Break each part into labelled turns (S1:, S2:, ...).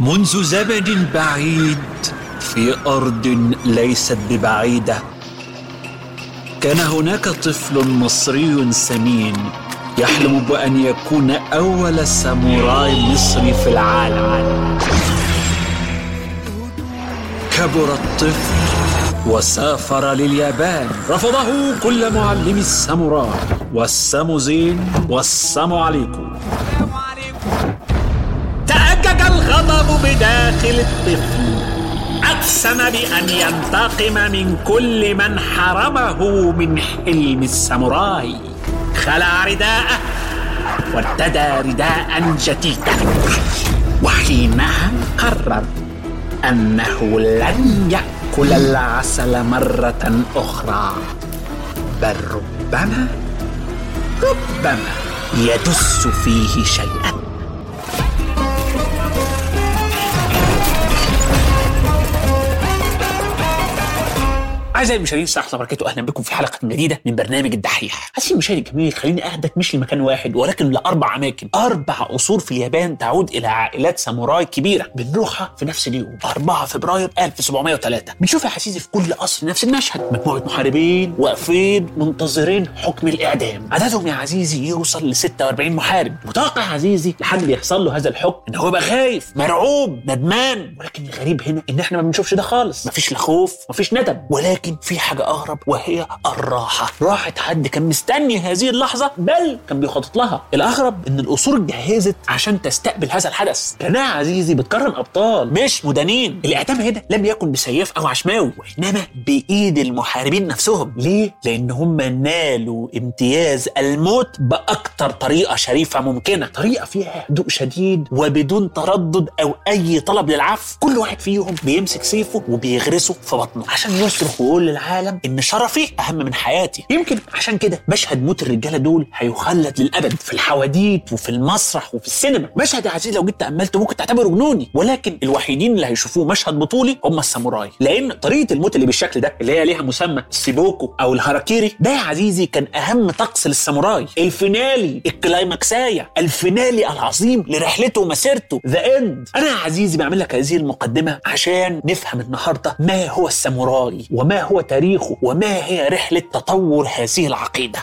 S1: منذ زمن بعيد في ارض ليست ببعيده كان هناك طفل مصري سمين يحلم بان يكون اول ساموراي مصري في العالم كبر الطفل وسافر لليابان رفضه كل معلمي الساموراي والسامو زين والسلام عليكم تأجج الغضب بداخل الطفل أقسم بأن ينتقم من كل من حرمه من حلم الساموراي خلع رداءه وارتدى رداء جديدا وحينها قرر أنه لن يأكل العسل مرة أخرى بل ربما ربما يدس فيه شيئا اعزائي المشاهدين السلام عليكم وبركاته اهلا بكم في حلقه جديده من برنامج الدحيح هذه المشاهد الجميل خليني اخدك مش لمكان واحد ولكن لاربع اماكن اربع قصور في اليابان تعود الى عائلات ساموراي كبيره بنروحها في نفس اليوم 4 فبراير 1703 بنشوف يا حسيسي في كل قصر نفس المشهد مجموعه محاربين واقفين منتظرين حكم الاعدام عددهم يا عزيزي يوصل ل 46 محارب متوقع يا عزيزي لحد ما يحصل له هذا الحكم ان هو يبقى خايف مرعوب ندمان ولكن الغريب هنا ان احنا ما بنشوفش ده خالص مفيش لا خوف مفيش ندم ولكن في حاجه اغرب وهي الراحه راحه حد كان مستني هذه اللحظه بل كان بيخطط لها الاغرب ان القصور اتجهزت عشان تستقبل هذا الحدث كانها عزيزي بتكرم ابطال مش مدانين الاعدام هنا لم يكن بسيف او عشماوي وانما بايد المحاربين نفسهم ليه لان هم نالوا امتياز الموت باكتر طريقه شريفه ممكنه طريقه فيها هدوء شديد وبدون تردد او اي طلب للعفو كل واحد فيهم بيمسك سيفه وبيغرسه في بطنه عشان يصرخ ويقول للعالم ان شرفي اهم من حياتي يمكن عشان كده مشهد موت الرجاله دول هيخلد للابد في الحواديت وفي المسرح وفي السينما مشهد يا عزيزي لو جيت تاملته ممكن تعتبره جنوني ولكن الوحيدين اللي هيشوفوه مشهد بطولي هم الساموراي لان طريقه الموت اللي بالشكل ده اللي هي ليها مسمى السيبوكو او الهاراكيري ده يا عزيزي كان اهم طقس للساموراي الفينالي الكلايماكسايا الفينالي العظيم لرحلته ومسيرته ذا اند انا يا عزيزي بعمل لك هذه المقدمه عشان نفهم النهارده ما هو الساموراي وما هو تاريخه وما هي رحله تطور هذه العقيده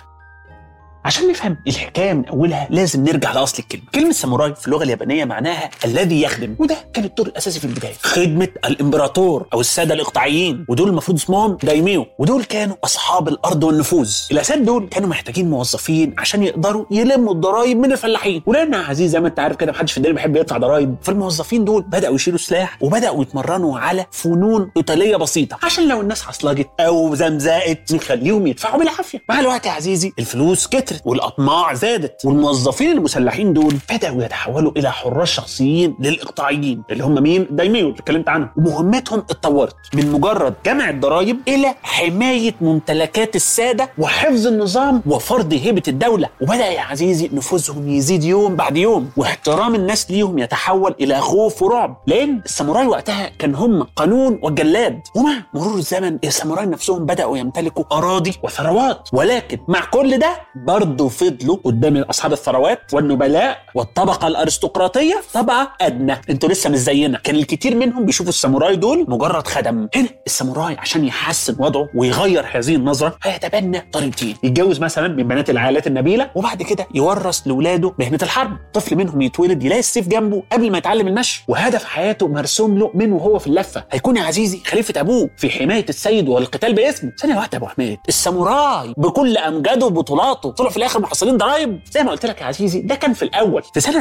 S1: عشان نفهم الحكايه من اولها لازم نرجع لاصل الكلمه كلمه ساموراي في اللغه اليابانيه معناها الذي يخدم وده كان الدور الاساسي في البدايه خدمه الامبراطور او الساده الاقطاعيين ودول المفروض اسمهم دايميو ودول كانوا اصحاب الارض والنفوذ الاساد دول كانوا محتاجين موظفين عشان يقدروا يلموا الضرايب من الفلاحين ولان يا عزيز زي ما انت عارف كده محدش في الدنيا بيحب يدفع ضرايب فالموظفين دول بداوا يشيلوا سلاح وبداوا يتمرنوا على فنون قتاليه بسيطه عشان لو الناس عصلجت او زمزقت نخليهم يدفعوا بالعافيه مع الوقت يا عزيزي الفلوس كترت والاطماع زادت والموظفين المسلحين دول بداوا يتحولوا الى حراس شخصيين للاقطاعيين اللي هم مين دايميو اللي اتكلمت عنهم ومهمتهم اتطورت من مجرد جمع الضرائب الى حمايه ممتلكات الساده وحفظ النظام وفرض هيبه الدوله وبدا يا عزيزي نفوذهم يزيد يوم بعد يوم واحترام الناس ليهم يتحول الى خوف ورعب لان الساموراي وقتها كان هم قانون والجلاد ومع مرور الزمن الساموراي نفسهم بداوا يمتلكوا اراضي وثروات ولكن مع كل ده برضه فضلوا قدام اصحاب الثروات والنبلاء والطبقه الارستقراطيه طبقه ادنى انتوا لسه مش زينا كان الكثير منهم بيشوفوا الساموراي دول مجرد خدم هنا الساموراي عشان يحسن وضعه ويغير هذه النظره هيتبنى طريقتين يتجوز مثلا من بنات العائلات النبيله وبعد كده يورث لاولاده مهنه الحرب طفل منهم يتولد يلاقي السيف جنبه قبل ما يتعلم المشي وهدف حياته مرسوم له من وهو في اللفه هيكون يا عزيزي خليفه ابوه في حمايه السيد والقتال باسمه ثانيه واحده يا ابو حميد الساموراي بكل امجاده وبطولاته طلعوا في الاخر محصلين ضرايب زي ما قلت لك يا عزيزي ده كان في الاول في سنه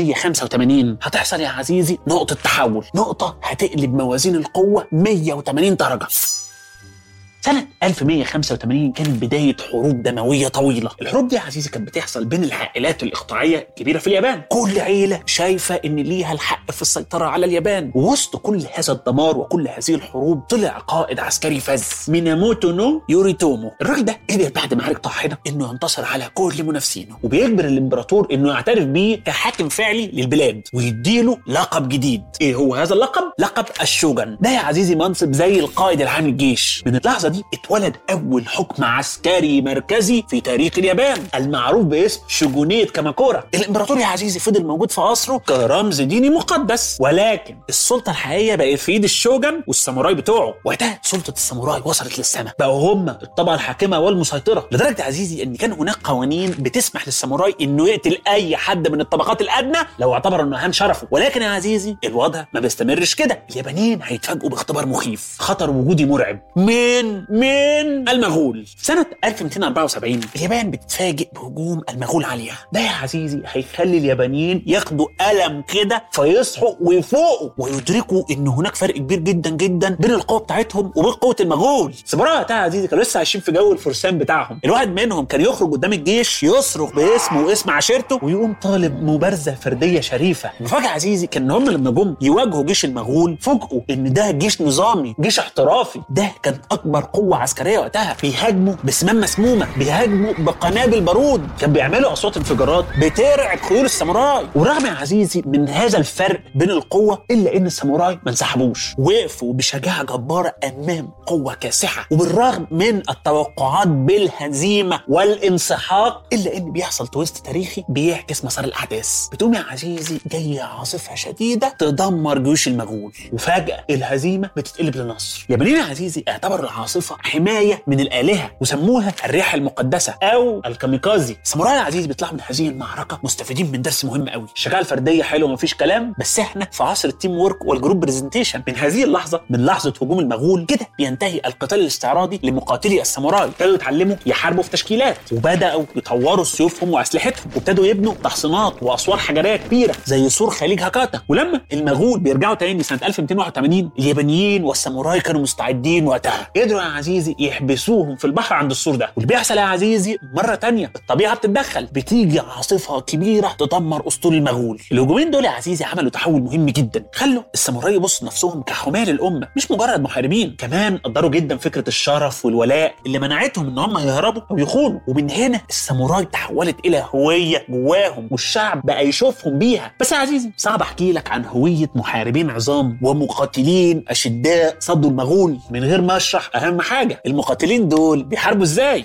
S1: 1185 هتحصل يا عزيزي نقطه تحول نقطه هتقلب موازين القوه 180 درجه سنة 1185 كانت بداية حروب دموية طويلة، الحروب دي يا عزيزي كانت بتحصل بين العائلات الاقطاعية الكبيرة في اليابان، كل عيلة شايفة إن ليها الحق في السيطرة على اليابان، ووسط كل هذا الدمار وكل هذه الحروب طلع قائد عسكري فذ ميناموتو نو يوريتومو، الراجل ده قدر بعد معارك طاحنة إنه ينتصر على كل منافسينه، وبيجبر الإمبراطور إنه يعترف بيه كحاكم فعلي للبلاد، ويديله لقب جديد، إيه هو هذا اللقب؟ لقب الشوجن، ده يا عزيزي منصب زي القائد العام الجيش، من اللحظة دي اتولد اول حكم عسكري مركزي في تاريخ اليابان المعروف باسم شجونيه كاماكورا الامبراطور يا عزيزي فضل موجود في قصره كرمز ديني مقدس ولكن السلطه الحقيقيه بقت في ايد الشوجن والساموراي بتوعه وقتها سلطه الساموراي وصلت للسماء بقوا هم الطبقه الحاكمه والمسيطره لدرجه يا عزيزي ان كان هناك قوانين بتسمح للساموراي انه يقتل اي حد من الطبقات الادنى لو اعتبر انه اهان شرفه ولكن يا عزيزي الوضع ما بيستمرش كده اليابانيين هيتفاجئوا باختبار مخيف خطر وجودي مرعب من من المغول سنه 1274 اليابان بتتفاجئ بهجوم المغول عليها ده يا عزيزي هيخلي اليابانيين ياخدوا قلم كده فيصحوا ويفوقوا ويدركوا ان هناك فرق كبير جدا جدا بين القوه بتاعتهم وبين قوه المغول الساموراي وقتها يا عزيزي كانوا لسه عايشين في جو الفرسان بتاعهم الواحد منهم كان يخرج قدام الجيش يصرخ باسمه واسم عشيرته ويقوم طالب مبارزه فرديه شريفه المفاجاه يا عزيزي كان ان هم لما جم يواجهوا جيش المغول فوجئوا ان ده جيش نظامي جيش احترافي ده كان اكبر قوه عسكريه وقتها بيهاجموا بسمام مسمومه بيهاجموا بقنابل بارود كان بيعملوا اصوات انفجارات بترعب خيول الساموراي ورغم يا عزيزي من هذا الفرق بين القوه الا ان الساموراي ما انسحبوش وقفوا بشجاعه جباره امام قوه كاسحه وبالرغم من التوقعات بالهزيمه والانسحاق الا ان بيحصل تويست تاريخي بيعكس مسار الاحداث بتقوم يا عزيزي جايه عاصفه شديده تدمر جيوش المغول وفجاه الهزيمه بتتقلب لنصر اليابانيين يا عزيزي اعتبروا العاصفه حمايه من الالهه وسموها الريح المقدسه او الكاميكازي الساموراي يا عزيزي بيطلعوا من هذه المعركه مستفيدين من درس مهم قوي الشجاعه الفرديه حلوه مفيش كلام بس احنا في عصر التيم وورك والجروب برزنتيشن من هذه اللحظه من لحظه هجوم المغول كده بينتهي القتال الاستعراضي لمقاتلي الساموراي ابتدوا يتعلموا يحاربوا في تشكيلات وبداوا يطوروا سيوفهم واسلحتهم وابتدوا يبنوا تحصينات واسوار حجريه كبيره زي سور خليج هاكاتا ولما المغول بيرجعوا تاني سنه 1281 اليابانيين والساموراي كانوا مستعدين وقتها قدروا يا عزيزي يحبسوهم في البحر عند السور ده واللي بيحصل يا عزيزي مره تانية الطبيعه بتتدخل بتيجي عاصفه كبيره تدمر اسطول المغول الهجومين دول يا عزيزي عملوا تحول مهم جدا خلوا الساموراي يبصوا نفسهم كحماة للامه مش مجرد محاربين كمان قدروا جدا فكره الشرف والولاء اللي منعتهم ان هم يهربوا او يخونوا ومن هنا الساموراي تحولت الى هويه جواهم والشعب بقى يشوفهم بيها بس يا عزيزي صعب احكي لك عن هويه محاربين عظام ومقاتلين اشداء صدوا المغول من غير ما اشرح اهم حاجه المقاتلين دول بيحاربوا ازاي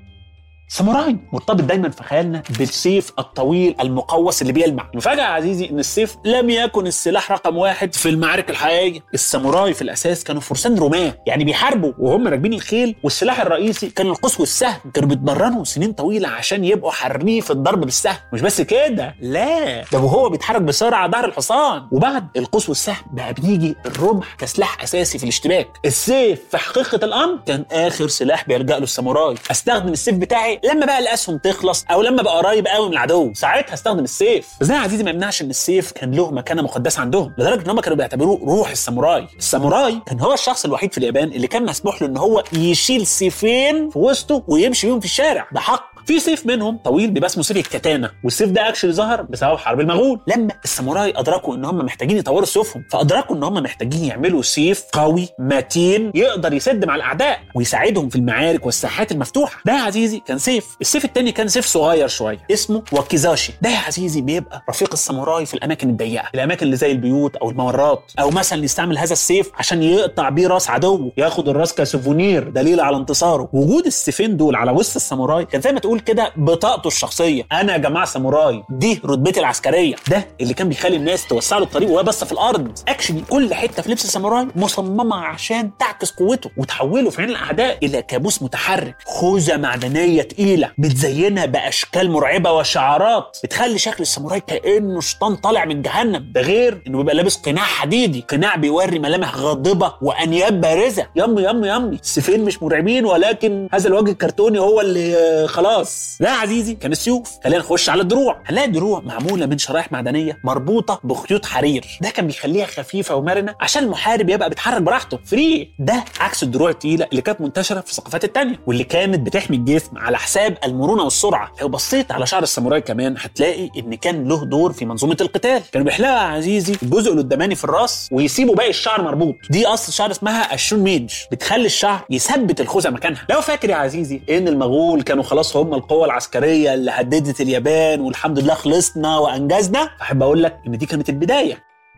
S1: ساموراي مرتبط دايما في خيالنا بالسيف الطويل المقوس اللي بيلمع المفاجاه يا عزيزي ان السيف لم يكن السلاح رقم واحد في المعارك الحقيقيه الساموراي في الاساس كانوا فرسان رماه يعني بيحاربوا وهم راكبين الخيل والسلاح الرئيسي كان القوس والسهم كانوا بيتمرنوا سنين طويله عشان يبقوا حريف الضرب بالسهم مش بس كده لا ده وهو بيتحرك بسرعه على ظهر الحصان وبعد القوس والسهم بقى بيجي الرمح كسلاح اساسي في الاشتباك السيف في حقيقه الامر كان اخر سلاح بيلجا له الساموراي استخدم السيف بتاعي لما بقى الاسهم تخلص او لما بقى قريب قوي من العدو ساعتها استخدم السيف بس ده يا عزيزي ما يمنعش ان السيف كان له مكانه مقدسه عندهم لدرجه ان هم كانوا بيعتبروه روح الساموراي الساموراي كان هو الشخص الوحيد في اليابان اللي كان مسموح له ان هو يشيل سيفين في وسطه ويمشي بيهم في الشارع ده حق في سيف منهم طويل بيبقى اسمه سيف الكتانه والسيف ده اكشلي ظهر بسبب حرب المغول لما الساموراي ادركوا ان هم محتاجين يطوروا سيوفهم فادركوا ان هم محتاجين يعملوا سيف قوي متين يقدر يسد مع الاعداء ويساعدهم في المعارك والساحات المفتوحه ده يا عزيزي كان سيف السيف التاني كان سيف صغير شويه اسمه واكيزاشي ده يا عزيزي بيبقى رفيق الساموراي في الاماكن الضيقه الاماكن اللي زي البيوت او الممرات او مثلا يستعمل هذا السيف عشان يقطع بيه راس عدو ياخد الراس كسوفونير دليل على انتصاره وجود السيفين دول على وسط الساموراي كان زي ما تقول كده بطاقته الشخصيه انا يا جماعه ساموراي دي رتبتي العسكريه ده اللي كان بيخلي الناس توسع له الطريق وهي بس في الارض اكشلي كل حته في لبس الساموراي مصممه عشان تعكس قوته وتحوله في عين الاعداء الى كابوس متحرك خوذه معدنيه تقيله متزينه باشكال مرعبه وشعارات بتخلي شكل الساموراي كانه شيطان طالع من جهنم ده غير انه بيبقى لابس قناع حديدي قناع بيوري ملامح غاضبه وانياب بارزه يم يم يم السيفين مش مرعبين ولكن هذا الوجه الكرتوني هو اللي آه، خلاص لا يا عزيزي كان السيوف خلينا نخش على الدروع هنلاقي الدروع معموله من شرايح معدنيه مربوطه بخيوط حرير ده كان بيخليها خفيفه ومرنه عشان المحارب يبقى بيتحرك براحته فري ده عكس الدروع التقيله اللي كانت منتشره في الثقافات التانية واللي كانت بتحمي الجسم على حساب المرونه والسرعه لو بصيت على شعر الساموراي كمان هتلاقي ان كان له دور في منظومه القتال كانوا بيحلقوا يا عزيزي الجزء القداماني في الراس ويسيبوا باقي الشعر مربوط دي اصل شعر اسمها الشون ميج بتخلي الشعر يثبت الخوذه مكانها لو فاكر يا عزيزي ان المغول كانوا خلاص هم القوه العسكريه اللي هددت اليابان والحمد لله خلصنا وانجزنا احب اقول لك ان دي كانت البدايه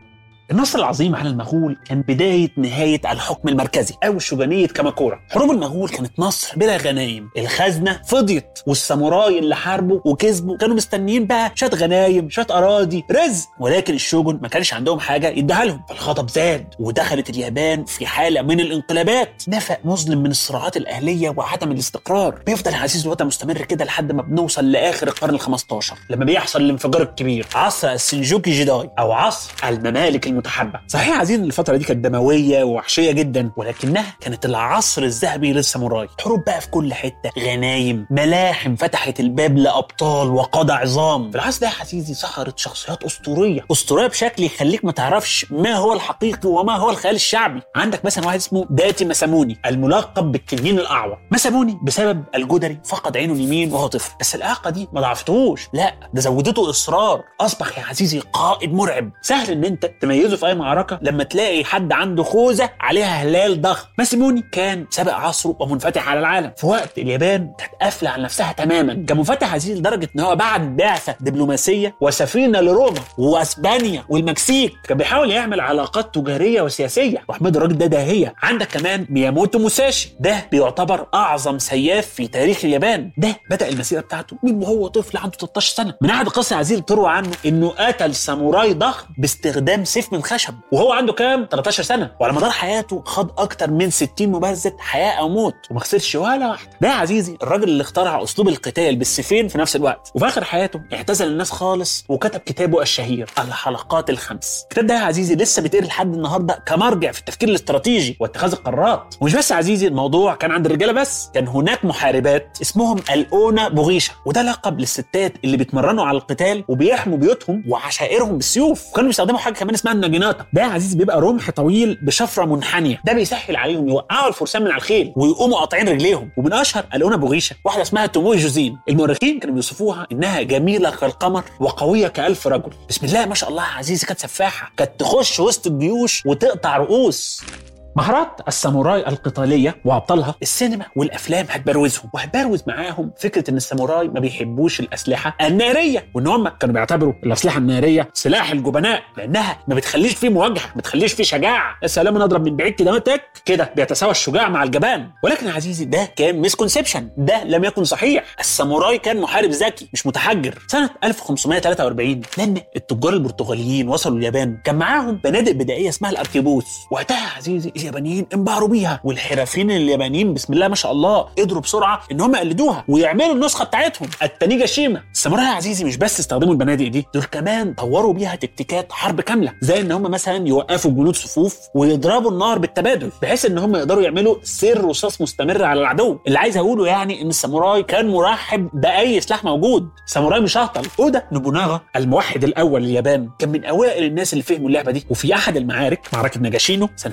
S1: النصر العظيم على المغول كان بداية نهاية الحكم المركزي أو شجانية كاماكورا حروب المغول كانت نصر بلا غنايم الخزنة فضيت والساموراي اللي حاربوا وكسبوا كانوا مستنيين بقى شوية غنايم شوية أراضي رزق ولكن الشوجن ما كانش عندهم حاجة يديها لهم فالغضب زاد ودخلت اليابان في حالة من الانقلابات نفق مظلم من الصراعات الأهلية وعدم الاستقرار بيفضل العزيز الوضع مستمر كده لحد ما بنوصل لآخر القرن ال 15 لما بيحصل الانفجار الكبير عصر السنجوكي جيداي أو عصر الممالك المتحبة صحيح عايزين الفترة دي كانت دموية ووحشية جدا ولكنها كانت العصر الذهبي للساموراي حروب بقى في كل حتة غنايم ملاحم فتحت الباب لأبطال وقادة عظام في العصر ده يا عزيزي ظهرت شخصيات أسطورية أسطورية بشكل يخليك ما تعرفش ما هو الحقيقي وما هو الخيال الشعبي عندك مثلا واحد اسمه داتي مساموني الملقب بالتنين الأعور مساموني بسبب الجدري فقد عينه اليمين وهو طفل بس الإعاقة دي ما ضعفتهوش لا ده زودته إصرار أصبح يا عزيزي قائد مرعب سهل إن أنت تميزه في أي معركة لما تلاقي حد عنده خوذة عليها هلال ضخم مساموني كان سابق عصره ومنفتح على العالم في وقت اليابان كانت قافلة على نفسها تماما كان منفتح عزيزي لدرجة إن هو بعت بعثة دبلوماسية وسفينة لروما واسبانيا والمكسيك كان بيحاول يعمل علاقات تجارية وسياسية واحمد الراجل ده داهية عندك كمان مياموتو موساشي ده بيعتبر أعظم سياف في تاريخ اليابان ده بدأ المسيرة بتاعته من وهو طفل عنده 13 سنة من أحد القصص العزيز بتروى عنه إنه قتل ساموراي ضخم باستخدام سيف من خشب وهو عنده كام 13 سنة وعلى مدار حياته خد أكتر من 60 مبارزة حياة أو موت وما خسرش ولا واحدة ده يا عزيزي الراجل اللي اخترع أسلوب القتال بالسيفين في نفس الوقت وفي آخر حياته اعتزل الناس خالص وكتب كتابه الشهير الحلقات الخمس الكتاب ده يا عزيزي لسه بيتقري لحد النهارده كمرجع في التفكير الاستراتيجي واتخاذ القرارات ومش بس يا عزيزي الموضوع كان عند الرجاله بس كان هناك محاربات اسمهم الاونا بوغيشا وده لقب للستات اللي بيتمرنوا على القتال وبيحموا بيوتهم وعشائرهم بالسيوف وكانوا بيستخدموا حاجه كمان اسمها الناجيناتا ده يا عزيزي بيبقى رمح طويل بشفره منحنيه ده بيسهل عليهم يوقعوا الفرسان من على الخيل ويقوموا قاطعين رجليهم ومن اشهر الاونا بوغيشا واحده اسمها توموي جوزين المؤرخين كانوا بيوصفوها انها جميله كالقمر وقويه كالف رجل بسم الله ما شاء الله يا عزيزي كانت سفاحه كانت تخش وسط الجيوش وتقطع رؤوس مهارات الساموراي القتالية وأبطالها السينما والأفلام هتبروزهم وهتبروز معاهم فكرة إن الساموراي ما بيحبوش الأسلحة النارية وإن هم كانوا بيعتبروا الأسلحة النارية سلاح الجبناء لأنها ما بتخليش فيه مواجهة ما بتخليش فيه شجاعة يا سلام أنا أضرب من بعيد كده تك كده بيتساوى الشجاع مع الجبان ولكن يا عزيزي ده كان مسكونسبشن ده لم يكن صحيح الساموراي كان محارب ذكي مش متحجر سنة 1543 لما التجار البرتغاليين وصلوا اليابان كان معاهم بنادق بدائية اسمها الأركيبوس وقتها يا عزيزي اليابانيين انبهروا بيها والحرفيين اليابانيين بسم الله ما شاء الله قدروا بسرعه ان هم يقلدوها ويعملوا النسخه بتاعتهم التانيجا شيما الساموراي يا عزيزي مش بس استخدموا البنادق دي دول كمان طوروا بيها تكتيكات حرب كامله زي ان هم مثلا يوقفوا الجنود صفوف ويضربوا النار بالتبادل بحيث ان هم يقدروا يعملوا سير رصاص مستمر على العدو اللي عايز اقوله يعني ان الساموراي كان مرحب باي سلاح موجود ساموراي مش هطل اودا نوبوناغا الموحد الاول لليابان كان من اوائل الناس اللي فهموا اللعبه دي وفي احد المعارك معركه ناجاشينو سنه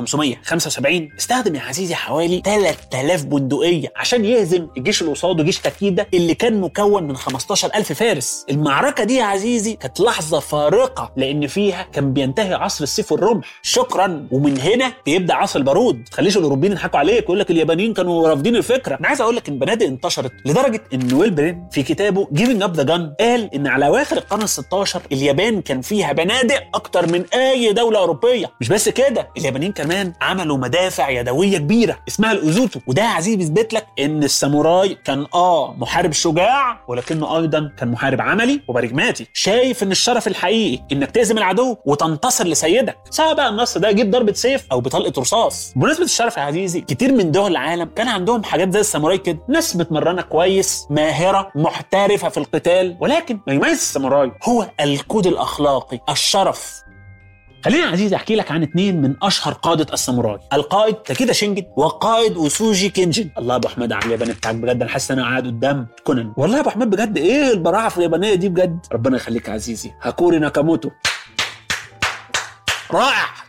S1: 1575 استخدم يا عزيزي حوالي 3000 بندقيه عشان يهزم الجيش اللي قصاده جيش تاكيدا اللي كان مكون من 15000 فارس المعركه دي يا عزيزي كانت لحظه فارقه لان فيها كان بينتهي عصر السيف والرمح شكرا ومن هنا بيبدا عصر البارود ما تخليش الاوروبيين يضحكوا عليك ويقول لك اليابانيين كانوا رافضين الفكره انا عايز اقول لك ان البنادق انتشرت لدرجه ان ويلبرين في كتابه جيفنج اب ذا جان قال ان على اواخر القرن ال16 اليابان كان فيها بنادق اكتر من اي دوله اوروبيه مش بس كده اليابانيين كمان عملوا مدافع يدويه كبيره اسمها الاوزوتو وده يا عزيزي بيثبت لك ان الساموراي كان اه محارب شجاع ولكنه ايضا كان محارب عملي وبرجماتي شايف ان الشرف الحقيقي انك تهزم العدو وتنتصر لسيدك سواء بقى النصر ده جيب ضربه سيف او بطلقه رصاص بمناسبه الشرف يا عزيزي كتير من دول العالم كان عندهم حاجات زي الساموراي كده ناس متمرنه كويس ماهره محترفه في القتال ولكن ما يميز الساموراي هو الكود الاخلاقي الشرف خليني يا عزيزي احكي لك عن اثنين من اشهر قاده الساموراي القائد تاكيدا شينجن وقائد وسوجي كينجن الله يا ابو احمد على اليابان بتاعك بجد انا حاسس ان انا قاعد قدام كونان والله يا ابو احمد بجد ايه البراعه في اليابانيه دي بجد ربنا يخليك يا عزيزي هاكوري ناكاموتو رائع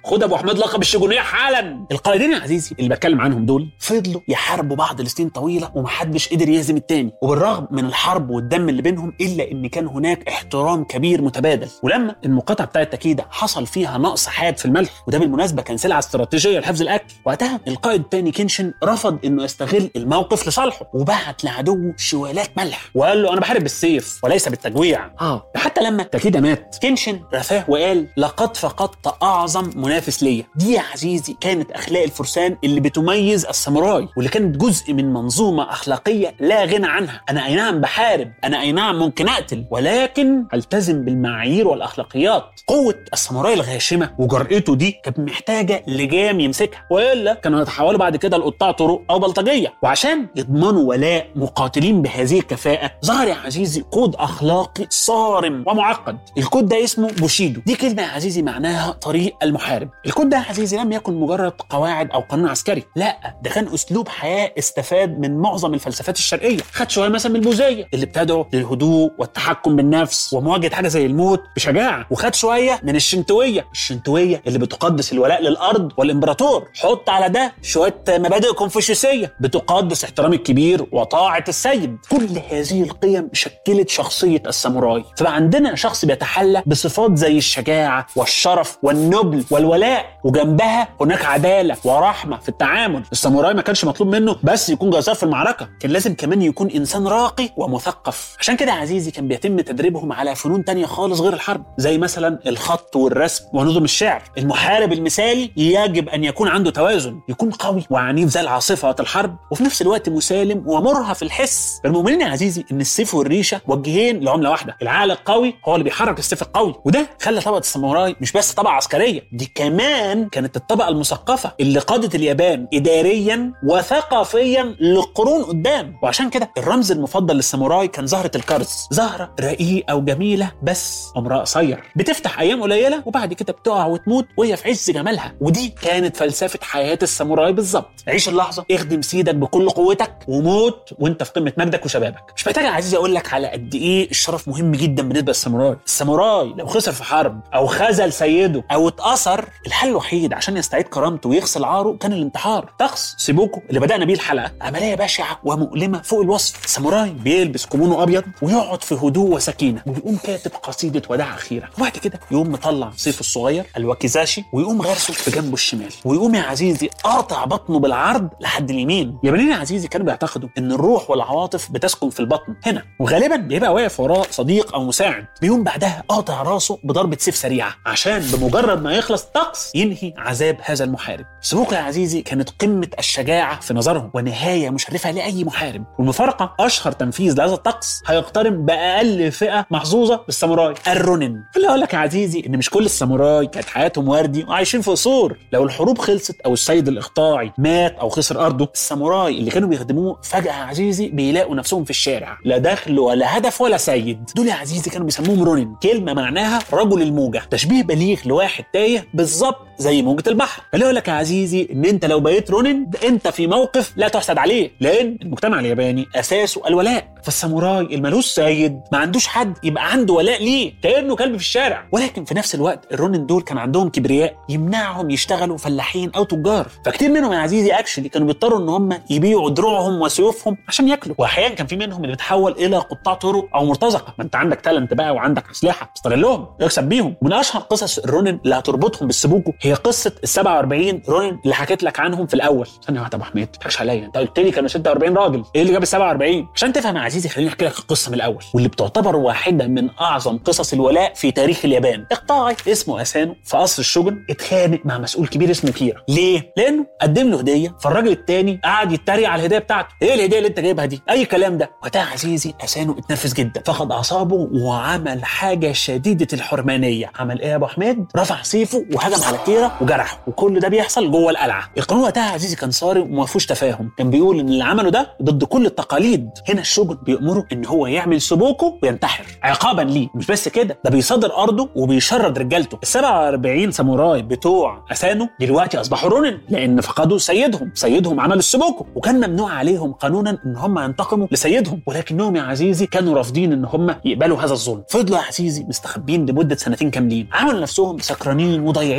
S1: خد ابو حميد لقب الشجونيه حالا القائدين يا عزيزي اللي بتكلم عنهم دول فضلوا يحاربوا بعض لسنين طويله ومحدش قدر يهزم التاني وبالرغم من الحرب والدم اللي بينهم الا ان كان هناك احترام كبير متبادل ولما المقاطعه بتاعت تكيدا حصل فيها نقص حاد في الملح وده بالمناسبه كان سلعه استراتيجيه لحفظ الاكل وقتها القائد التاني كينشن رفض انه يستغل الموقف لصالحه وبعت لعدوه شوالات ملح وقال له انا بحارب بالسيف وليس بالتجويع اه حتى لما تكيدا مات كينشن رفاه وقال لقد فقدت اعظم منافس ليا دي يا عزيزي كانت اخلاق الفرسان اللي بتميز الساموراي واللي كانت جزء من منظومه اخلاقيه لا غنى عنها انا اي نعم بحارب انا اي نعم ممكن اقتل ولكن التزم بالمعايير والاخلاقيات قوه الساموراي الغاشمه وجرأته دي كانت محتاجه لجام يمسكها والا كانوا يتحولوا بعد كده لقطاع طرق او بلطجيه وعشان يضمنوا ولاء مقاتلين بهذه الكفاءه ظهر يا عزيزي كود اخلاقي صارم ومعقد الكود ده اسمه بوشيدو دي كلمه يا عزيزي معناها طريق المحارب الكود ده يا عزيزي لم يكن مجرد قواعد او قانون عسكري لا ده كان اسلوب حياه استفاد من معظم الفلسفات الشرقيه خد شويه مثلا من البوذيه اللي بتدعو للهدوء والتحكم بالنفس ومواجهه حاجه زي الموت بشجاعه وخد شويه من الشنتويه الشنتويه اللي بتقدس الولاء للارض والامبراطور حط على ده شويه مبادئ كونفوشيوسيه بتقدس احترام الكبير وطاعه السيد كل هذه القيم شكلت شخصيه الساموراي فبقى عندنا شخص بيتحلى بصفات زي الشجاعه والشرف والنبل والولاء وجنبها هناك عداله ورحمه في التعامل الساموراي ما كانش مطلوب منه بس يكون جزار في المعركه كان لازم كمان يكون انسان راقي ومثقف عشان كده يا عزيزي كان بيتم تدريبهم على فنون تانية خالص غير الحرب زي مثلا الخط والرسم ونظم الشعر المحارب المثالي يجب ان يكون عنده توازن يكون قوي وعنيف زي العاصفه وقت الحرب وفي نفس الوقت مسالم ومرهف الحس المؤمنين يا عزيزي ان السيف والريشه وجهين لعمله واحده العقل القوي هو اللي بيحرك السيف القوي وده خلى طبقه الساموراي مش بس طبقه عسكريه دي كمان كانت الطبقه المثقفه اللي قادت اليابان اداريا وثقافيا لقرون قدام وعشان كده الرمز المفضل للساموراي كان زهره الكرز زهره رقيقه وجميله بس عمرها قصير بتفتح ايام قليله وبعد كده بتقع وتموت وهي في عز جمالها ودي كانت فلسفه حياه الساموراي بالظبط عيش اللحظه اخدم سيدك بكل قوتك وموت وانت في قمه مجدك وشبابك مش محتاج يا عزيزي اقول لك على قد ايه الشرف مهم جدا بالنسبه للساموراي الساموراي لو خسر في حرب او خذل سيده او اتأثر الحل الوحيد عشان يستعيد كرامته ويغسل عاره كان الانتحار طقس سيبوكو اللي بدانا بيه الحلقه عمليه بشعه ومؤلمه فوق الوصف الساموراي بيلبس كومونو ابيض ويقعد في هدوء وسكينه ويقوم كاتب قصيده وداع اخيره وبعد كده يقوم مطلع سيفه الصغير الواكيزاشي ويقوم غارسه في جنبه الشمال ويقوم يا عزيزي قاطع بطنه بالعرض لحد اليمين اليابانيين يا عزيزي كانوا بيعتقدوا ان الروح والعواطف بتسكن في البطن هنا وغالبا بيبقى واقف وراه صديق او مساعد بيقوم بعدها قاطع راسه بضربه سيف سريعه عشان بمجرد ما يخلص طقس ينهي عذاب هذا المحارب سبوكا يا عزيزي كانت قمه الشجاعه في نظرهم ونهايه مشرفه لاي محارب والمفارقه اشهر تنفيذ لهذا الطقس هيقترن باقل فئه محظوظه بالساموراي الرونين خليني اقول لك يا عزيزي ان مش كل الساموراي كانت حياتهم وردي وعايشين في قصور لو الحروب خلصت او السيد الاقطاعي مات او خسر ارضه الساموراي اللي كانوا بيخدموه فجاه يا عزيزي بيلاقوا نفسهم في الشارع لا دخل ولا هدف ولا سيد دول يا عزيزي كانوا بيسموهم رونين كلمه معناها رجل الموجه تشبيه بليغ لواحد تايه بالظبط زي موجه البحر خليني اقول لك يا عزيزي ان انت لو بقيت رونين ده انت في موقف لا تحسد عليه لان المجتمع الياباني اساسه الولاء فالساموراي الملوش سيد ما عندوش حد يبقى عنده ولاء ليه كانه كلب في الشارع ولكن في نفس الوقت الرونين دول كان عندهم كبرياء يمنعهم يشتغلوا فلاحين او تجار فكتير منهم يا عزيزي اكشلي كانوا بيضطروا ان هم يبيعوا دروعهم وسيوفهم عشان ياكلوا واحيانا كان في منهم اللي بيتحول الى قطاع طرق او مرتزقه ما انت عندك تالنت بقى وعندك اسلحه استغلهم اكسب بيهم ومن اشهر قصص الرونين اللي هتربطهم بالسبوكو هي قصه ال 47 رونين اللي حكيت لك عنهم في الاول ثانيه واحده يا ابو حميد ما تضحكش عليا انت قلت لي كانوا 46 راجل ايه اللي جاب ال 47 عشان تفهم يا عزيزي خليني احكي لك القصه من الاول واللي بتعتبر واحده من اعظم قصص الولاء في تاريخ اليابان اقطاعي اسمه اسانو في قصر الشوجن اتخانق مع مسؤول كبير اسمه كيرا ليه لانه قدم له هديه فالراجل التاني قعد يتريق على الهديه بتاعته ايه الهديه اللي انت جايبها دي اي كلام ده وقتها عزيزي اسانو اتنرفز جدا فقد اعصابه وعمل حاجه شديده الحرمانيه عمل ايه يا ابو حميد رفع سيفه وهجم على كيرا وجرحه وكل ده بيحصل جوه القلعه القانون وقتها يا عزيزي كان صارم وما فيهوش تفاهم كان بيقول ان اللي عمله ده ضد كل التقاليد هنا الشوجن بيأمره ان هو يعمل سبوكه وينتحر عقابا ليه مش بس كده ده بيصادر ارضه وبيشرد رجالته ال 47 ساموراي بتوع اسانو دلوقتي اصبحوا رونن لان فقدوا سيدهم سيدهم عمل السبوكو وكان ممنوع عليهم قانونا ان هم ينتقموا لسيدهم ولكنهم يا عزيزي كانوا رافضين ان هم يقبلوا هذا الظلم فضلوا يا عزيزي مستخبين لمده سنتين كاملين عملوا نفسهم سكرانين وضايعين عشان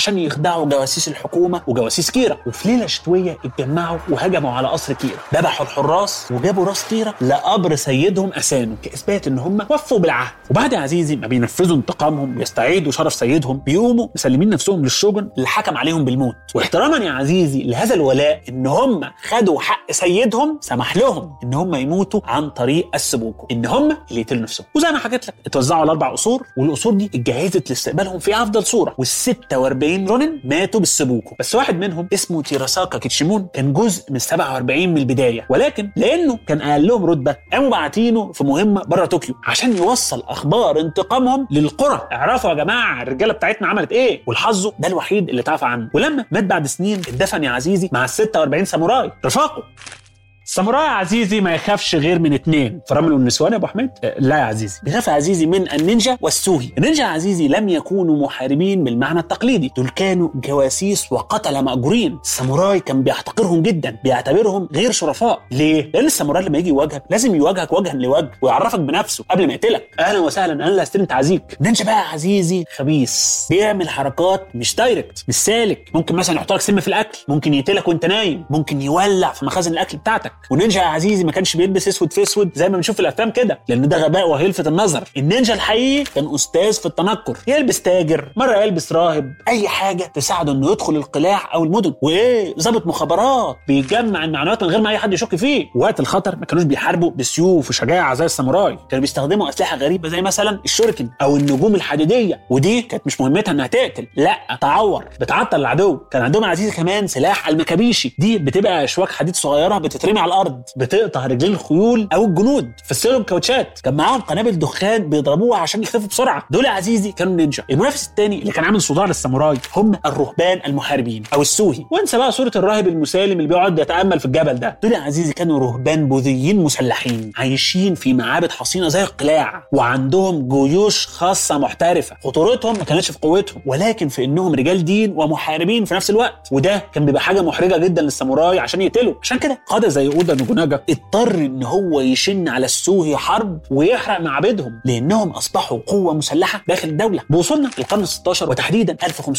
S1: عشان يخدعوا جواسيس الحكومه وجواسيس كيرا وفي ليله شتويه اتجمعوا وهجموا على قصر كيرا ذبحوا الحراس وجابوا راس كيرا لقبر سيدهم اسانو كاثبات ان هم وفوا بالعهد وبعد يا عزيزي ما بينفذوا انتقامهم ويستعيدوا شرف سيدهم بيقوموا مسلمين نفسهم للشوجن اللي حكم عليهم بالموت واحتراما يا عزيزي لهذا الولاء ان هم خدوا حق سيدهم سمح لهم ان هم يموتوا عن طريق السبوكو ان هم اللي يقتلوا نفسهم وزي ما حكيت لك اتوزعوا على اربع قصور والقصور دي اتجهزت لاستقبالهم في افضل صوره وال 46 رونن ماتوا بالسبوكو بس واحد منهم اسمه تيراساكا كيتشيمون كان جزء من 47 من البدايه ولكن لانه كان اقل لهم رتبه قاموا باعتينه في مهمه بره طوكيو عشان يوصل اخبار انتقامهم للقرى اعرفوا يا جماعه الرجاله بتاعتنا عملت ايه والحظه ده الوحيد اللي تعفى عنه ولما مات بعد سنين اتدفن يا عزيزي مع ال 46 ساموراي رفاقه الساموراي يا عزيزي ما يخافش غير من اتنين فرامل والنسوان يا ابو حميد أه لا يا عزيزي بيخاف يا عزيزي من النينجا والسوهي النينجا يا عزيزي لم يكونوا محاربين بالمعنى التقليدي دول كانوا جواسيس وقتله مأجورين الساموراي كان بيحتقرهم جدا بيعتبرهم غير شرفاء ليه لان الساموراي لما يجي يواجهك لازم يواجهك وجها لوجه ويعرفك بنفسه قبل ما يقتلك اهلا وسهلا انا اللي هستلم تعزيك النينجا بقى يا عزيزي خبيث بيعمل حركات مش دايركت مش سالك ممكن مثلا يحط لك سم في الاكل ممكن يقتلك وانت نايم ممكن يولع في مخازن الاكل بتاعتك ونينجا يا عزيزي ما كانش بيلبس اسود في اسود زي ما بنشوف في الافلام كده لان ده غباء وهيلفت النظر النينجا الحقيقي كان استاذ في التنكر يلبس تاجر مره يلبس راهب اي حاجه تساعده انه يدخل القلاع او المدن وايه ضابط مخابرات بيجمع المعلومات من غير ما اي حد يشك فيه وقت الخطر ما كانوش بيحاربوا بسيوف وشجاعه زي الساموراي كانوا بيستخدموا اسلحه غريبه زي مثلا الشوريكن او النجوم الحديديه ودي كانت مش مهمتها انها تقتل لا تعور بتعطل العدو كان عندهم يا عزيزي كمان سلاح المكابيشي دي بتبقى اشواك حديد صغيره بتترمي على الارض بتقطع رجلين الخيول او الجنود فسلهم كاوتشات كان معاهم قنابل دخان بيضربوها عشان يختفوا بسرعه دول يا عزيزي كانوا نينجا المنافس الثاني اللي كان عامل صداع للساموراي هم الرهبان المحاربين او السوهي وانسى بقى صوره الراهب المسالم اللي بيقعد يتامل في الجبل ده دول يا عزيزي كانوا رهبان بوذيين مسلحين عايشين في معابد حصينه زي القلاع وعندهم جيوش خاصه محترفه خطورتهم ما كانتش في قوتهم ولكن في انهم رجال دين ومحاربين في نفس الوقت وده كان بيبقى حاجه محرجه جدا للساموراي عشان يقتلوا عشان كده قاده زي اودا نوبوناجا اضطر ان هو يشن على السوهي حرب ويحرق معابدهم لانهم اصبحوا قوه مسلحه داخل الدوله بوصولنا للقرن ال16 وتحديدا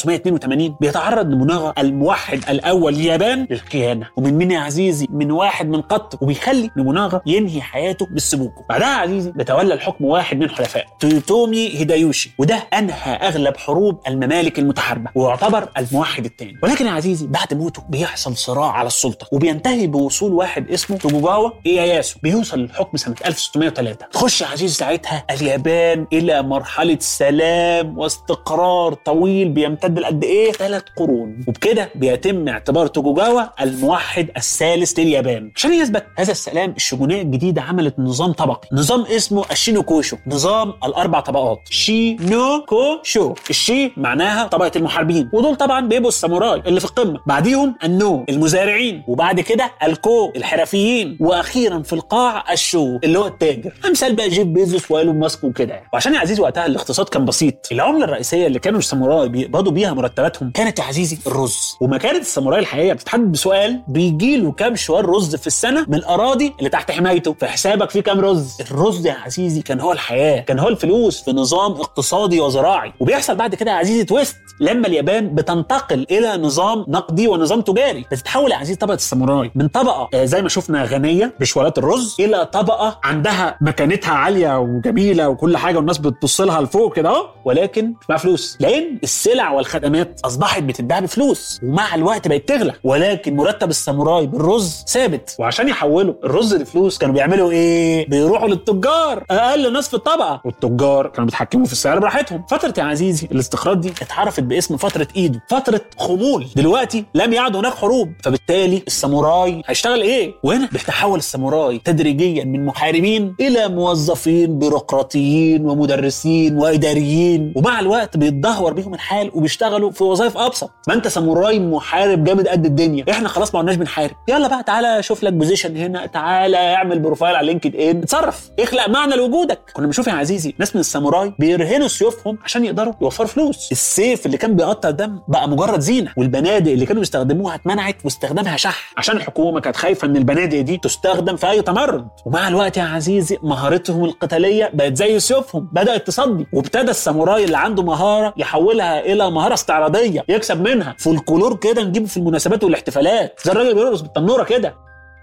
S1: 1582 بيتعرض نوبوناغا الموحد الاول لليابان للخيانه ومن مين يا عزيزي من واحد من قط وبيخلي نوبوناغا ينهي حياته بالسبوكو بعدها يا عزيزي بيتولى الحكم واحد من حلفائه تويوتومي هيدايوشي وده انهى اغلب حروب الممالك المتحاربه ويعتبر الموحد الثاني ولكن يا عزيزي بعد موته بيحصل صراع على السلطه وبينتهي بوصول واحد اسمه توجوغاوا اياياسو بيوصل للحكم سنه 1603 تخش يا عزيزي ساعتها اليابان الى مرحله سلام واستقرار طويل بيمتد لقد ايه؟ ثلاث قرون وبكده بيتم اعتبار توجوغاوا الموحد الثالث لليابان عشان يثبت هذا السلام الشجونيه الجديده عملت نظام طبقي نظام اسمه الشينوكوشو نظام الاربع طبقات شينوكوشو الشي معناها طبقه المحاربين ودول طبعا بيبقوا الساموراي اللي في القمه بعديهم النو المزارعين وبعد كده الكو الحرفيين واخيرا في القاع الشو اللي هو التاجر امثال بقى جيف بيزوس وايلون ماسك وكده يعني وعشان يا عزيزي وقتها الاقتصاد كان بسيط العمله الرئيسيه اللي كانوا الساموراي بيقبضوا بيها مرتباتهم كانت يا عزيزي الرز وما كانت الساموراي الحقيقيه بتتحدد بسؤال بيجي له كام شوال رز في السنه من الاراضي اللي تحت حمايته في حسابك فيه كام رز الرز يا عزيزي كان هو الحياه كان هو الفلوس في نظام اقتصادي وزراعي وبيحصل بعد كده يا عزيزي تويست لما اليابان بتنتقل الى نظام نقدي ونظام تجاري بتتحول يا عزيزي طبقه الساموراي من طبقه آه زي ما شفنا غنيه بشوالات الرز الى طبقه عندها مكانتها عاليه وجميله وكل حاجه والناس بتبص لها لفوق كده اهو ولكن مش معاها فلوس لان السلع والخدمات اصبحت بتتباع بفلوس ومع الوقت بقت تغلى ولكن مرتب الساموراي بالرز ثابت وعشان يحولوا الرز لفلوس كانوا بيعملوا ايه بيروحوا للتجار اقل ناس في الطبقه والتجار كانوا بيتحكموا في السعر براحتهم فتره يا عزيزي الاستقراض دي اتعرفت باسم فتره ايدو فتره خمول دلوقتي لم يعد هناك حروب فبالتالي الساموراي هيشتغل ايه وهنا بيتحول الساموراي تدريجيا من محاربين الى موظفين بيروقراطيين ومدرسين واداريين ومع الوقت بيتدهور بيهم الحال وبيشتغلوا في وظائف ابسط ما انت ساموراي محارب جامد قد الدنيا احنا خلاص ما قلناش بنحارب يلا بقى تعالى شوف لك بوزيشن هنا تعالى اعمل بروفايل على لينكد ان اتصرف اخلق معنى لوجودك كنا بنشوف يا عزيزي ناس من الساموراي بيرهنوا سيوفهم عشان يقدروا يوفروا فلوس السيف اللي اللي كان بيقطع دم بقى مجرد زينه والبنادق اللي كانوا بيستخدموها اتمنعت واستخدامها شح عشان الحكومه كانت خايفه ان البنادق دي تستخدم في اي تمرد ومع الوقت يا عزيزي مهارتهم القتاليه بقت زي سيوفهم بدات تصدي وابتدى الساموراي اللي عنده مهاره يحولها الى مهاره استعراضيه يكسب منها فولكلور كده نجيبه في المناسبات والاحتفالات زي الراجل بيرقص بالتنوره كده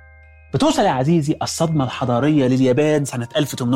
S1: بتوصل يا عزيزي الصدمة الحضارية لليابان سنة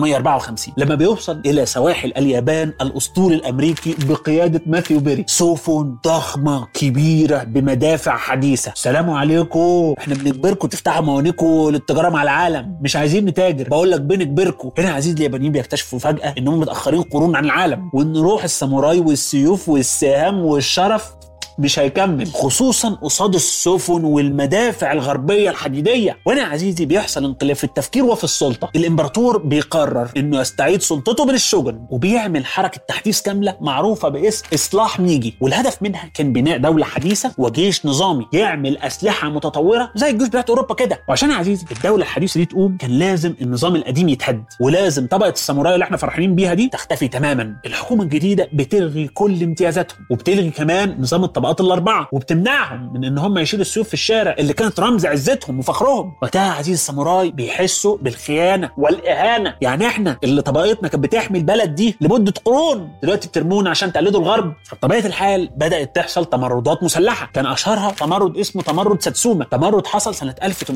S1: 1854 لما بيوصل إلى سواحل اليابان الأسطول الأمريكي بقيادة ماثيو بيري سفن ضخمة كبيرة بمدافع حديثة سلام عليكم احنا بنجبركم تفتحوا موانيكم للتجارة مع العالم مش عايزين نتاجر بقول لك بنجبركم هنا يا عزيزي اليابانيين بيكتشفوا فجأة إنهم متأخرين قرون عن العالم وإن روح الساموراي والسيوف والسهام والشرف مش هيكمل خصوصا قصاد السفن والمدافع الغربيه الحديديه وهنا يا عزيزي بيحصل انقلاب في التفكير وفي السلطه الامبراطور بيقرر انه يستعيد سلطته من الشجن وبيعمل حركه تحديث كامله معروفه باسم اصلاح ميجي والهدف منها كان بناء دوله حديثه وجيش نظامي يعمل اسلحه متطوره زي الجيوش بتاعت اوروبا كده وعشان يا عزيزي الدوله الحديثه دي تقوم كان لازم النظام القديم يتهد ولازم طبقه الساموراي اللي احنا فرحانين بيها دي تختفي تماما الحكومه الجديده بتلغي كل امتيازاتهم وبتلغي كمان نظام الطبقات الاربعه وبتمنعهم من ان هم يشيلوا السيوف في الشارع اللي كانت رمز عزتهم وفخرهم وقتها يا عزيزي الساموراي بيحسوا بالخيانه والاهانه يعني احنا اللي طبقتنا كانت بتحمي البلد دي لمده قرون دلوقتي بترمونا عشان تقلدوا الغرب فبطبيعه الحال بدات تحصل تمردات مسلحه كان اشهرها تمرد اسمه تمرد ساتسوما تمرد حصل سنه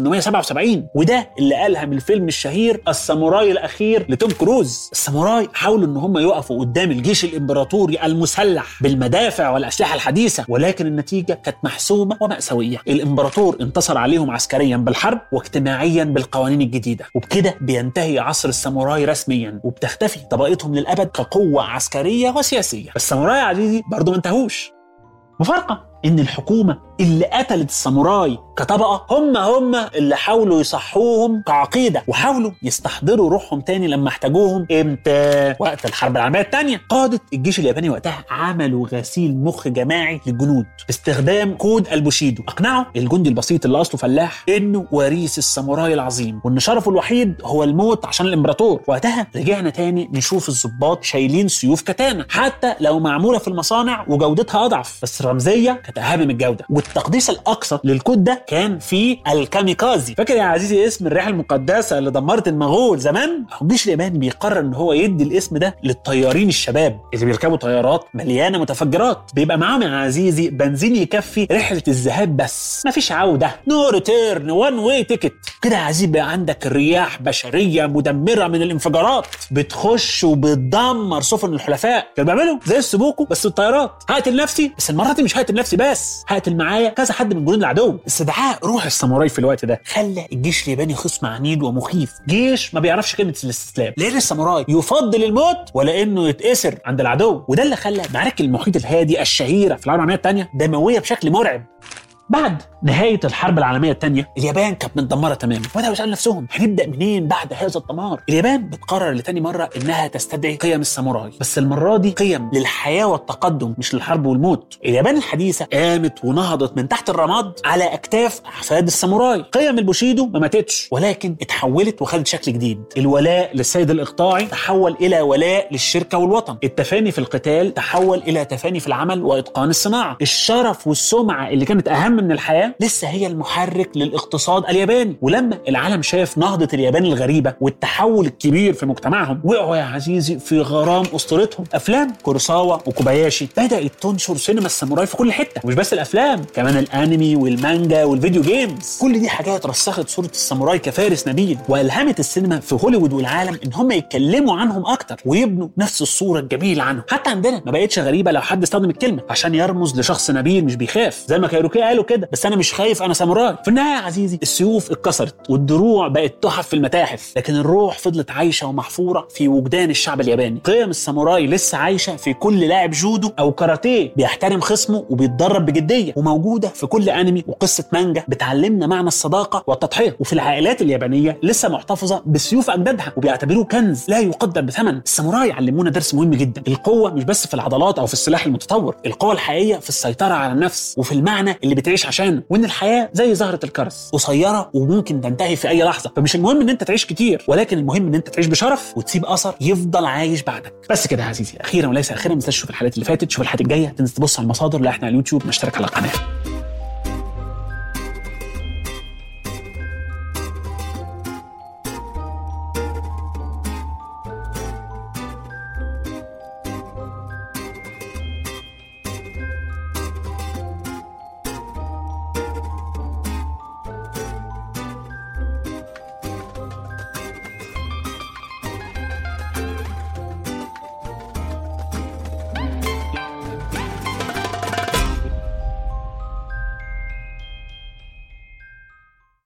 S1: 1877 وده اللي الهم الفيلم الشهير الساموراي الاخير لتوم كروز الساموراي حاولوا ان هم يقفوا قدام الجيش الامبراطوري المسلح بالمدافع والاسلحه الحديثه ولكن النتيجه كانت محسومه وماساويه الامبراطور انتصر عليهم عسكريا بالحرب واجتماعيا بالقوانين الجديده وبكده بينتهي عصر الساموراي رسميا وبتختفي طبقتهم للابد كقوه عسكريه وسياسيه الساموراي يا عزيزي برضه ما انتهوش مفارقه ان الحكومه اللي قتلت الساموراي كطبقه هم هم اللي حاولوا يصحوهم كعقيده وحاولوا يستحضروا روحهم تاني لما احتاجوهم امتى وقت الحرب العالميه الثانيه قاده الجيش الياباني وقتها عملوا غسيل مخ جماعي للجنود باستخدام كود البوشيدو اقنعوا الجندي البسيط اللي اصله فلاح انه وريث الساموراي العظيم وان شرفه الوحيد هو الموت عشان الامبراطور وقتها رجعنا تاني نشوف الضباط شايلين سيوف كتانه حتى لو معموله في المصانع وجودتها اضعف بس الرمزيه كانت اهم من الجوده والتقديس الاقصى للكود ده كان في الكاميكازي فاكر يا عزيزي اسم الريحه المقدسه اللي دمرت المغول زمان الجيش الياباني بيقرر ان هو يدي الاسم ده للطيارين الشباب اللي بيركبوا طيارات مليانه متفجرات بيبقى معاهم يا عزيزي بنزين يكفي رحله الذهاب بس مفيش عوده نو ريتيرن وان واي تيكت كده يا عزيزي بقى عندك رياح بشريه مدمره من الانفجارات بتخش وبتدمر سفن الحلفاء كانوا بيعملوا زي السبوكو بس الطيارات هقتل نفسي بس المره دي مش هقتل نفسي بس هقتل معايا كذا حد من جنود العدو استدعاء روح الساموراي في الوقت ده خلى الجيش الياباني خصم عنيد ومخيف جيش ما بيعرفش كلمه الاستسلام لان الساموراي يفضل الموت ولا انه يتأسر عند العدو وده اللي خلى معارك المحيط الهادي الشهيره في الحرب العالميه الثانيه دمويه بشكل مرعب بعد نهاية الحرب العالمية الثانية اليابان كانت متدمرة تماما وبدأوا يسألوا نفسهم هنبدأ منين بعد هذا الدمار اليابان بتقرر لتاني مرة إنها تستدعي قيم الساموراي بس المرة دي قيم للحياة والتقدم مش للحرب والموت اليابان الحديثة قامت ونهضت من تحت الرماد على أكتاف أحفاد الساموراي قيم البوشيدو ما ماتتش ولكن اتحولت وخدت شكل جديد الولاء للسيد الإقطاعي تحول إلى ولاء للشركة والوطن التفاني في القتال تحول إلى تفاني في العمل وإتقان الصناعة الشرف والسمعة اللي كانت أهم من الحياة لسه هي المحرك للاقتصاد الياباني ولما العالم شاف نهضة اليابان الغريبة والتحول الكبير في مجتمعهم وقعوا يا عزيزي في غرام أسطورتهم أفلام كورساوا وكوباياشي بدأت تنشر سينما الساموراي في كل حتة مش بس الأفلام كمان الأنمي والمانجا والفيديو جيمز كل دي حاجات رسخت صورة الساموراي كفارس نبيل وألهمت السينما في هوليوود والعالم إن هم يتكلموا عنهم أكتر ويبنوا نفس الصورة الجميلة عنهم حتى عندنا ما بقتش غريبة لو حد استخدم الكلمة عشان يرمز لشخص نبيل مش بيخاف زي ما كايروكي قالوا كده بس انا مش خايف انا ساموراي في النهايه يا عزيزي السيوف اتكسرت والدروع بقت تحف في المتاحف لكن الروح فضلت عايشه ومحفوره في وجدان الشعب الياباني قيم الساموراي لسه عايشه في كل لاعب جودو او كاراتيه بيحترم خصمه وبيتدرب بجديه وموجوده في كل انمي وقصه مانجا بتعلمنا معنى الصداقه والتضحيه وفي العائلات اليابانيه لسه محتفظه بسيوف اجدادها وبيعتبروه كنز لا يقدر بثمن الساموراي علمونا درس مهم جدا القوه مش بس في العضلات او في السلاح المتطور القوه الحقيقيه في السيطره على النفس وفي المعنى اللي بتعيش تعيش عشانه وان الحياه زي زهره الكرز قصيره وممكن تنتهي في اي لحظه فمش المهم ان انت تعيش كتير ولكن المهم ان انت تعيش بشرف وتسيب اثر يفضل عايش بعدك بس كده يا عزيزي اخيرا وليس اخيرا ما تنساش تشوف الحلقات اللي فاتت تشوف الحلقات الجايه تنزل تبص على المصادر اللي احنا على اليوتيوب نشترك على القناه